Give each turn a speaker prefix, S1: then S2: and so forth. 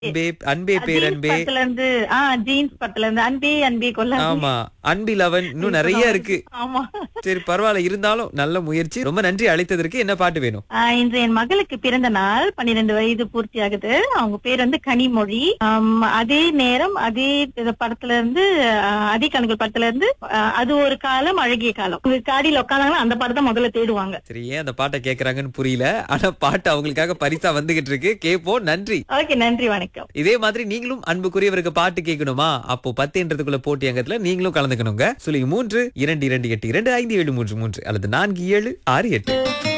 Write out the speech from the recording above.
S1: அன்பே அன்பே பேரன்பே
S2: ஜீன்ஸ் படத்துல இருந்து ஆ ஜீன்ஸ் படத்துல இருந்து அன்பே அன்பே கொல்ல
S1: ஆமா அன்பிலவன் இன்னும் நிறைய இருக்கு
S2: ஆமா
S1: சரி பரவாயில்ல இருந்தாலும் நல்ல முயற்சி ரொம்ப நன்றி அழைத்ததற்கு என்ன பாட்டு வேணும்
S2: ஆ, இன்று என் மகளுக்கு பிறந்த நாள் பன்னிரெண்டு வயது பூர்த்தி ஆகுது அவங்க பேர் வந்து கனிமொழி ஆம், அதே நேரம் அதே இது படத்துல இருந்து ஆ, அதே கணக்கு படத்துல இருந்து ஆ, அது ஒரு காலம் அழகிய காலம் இது காடியில உட்காந்தாங்கன்னா அந்த படத்தை முதல்ல தேடுவாங்க
S1: சரி ஏன் அந்த பாட்டை கேக்குறாங்கன்னு புரியல ஆனா பாட்டு அவங்களுக்காக பரிசா வந்துகிட்டு இருக்கு கேப்போம் நன்றி
S2: ஓகே நன்றி வணக்கம்
S1: இதே மாதிரி நீங்களும் அன்புக்குரியவருக்கு பாட்டு கேட்கணுமா அப்போ பத்துன்றதுக்குள்ள போட்டி அங்கத்துல நீங்களும் கலந்துக்கணுங்க சொல்லி மூன்று இரண்டு இரண்டு எட்டு இரண்டு ஐந்து ஏழு மூன்று மூன்று அல்லது நான்கு ஏழு ஆறு எட்டு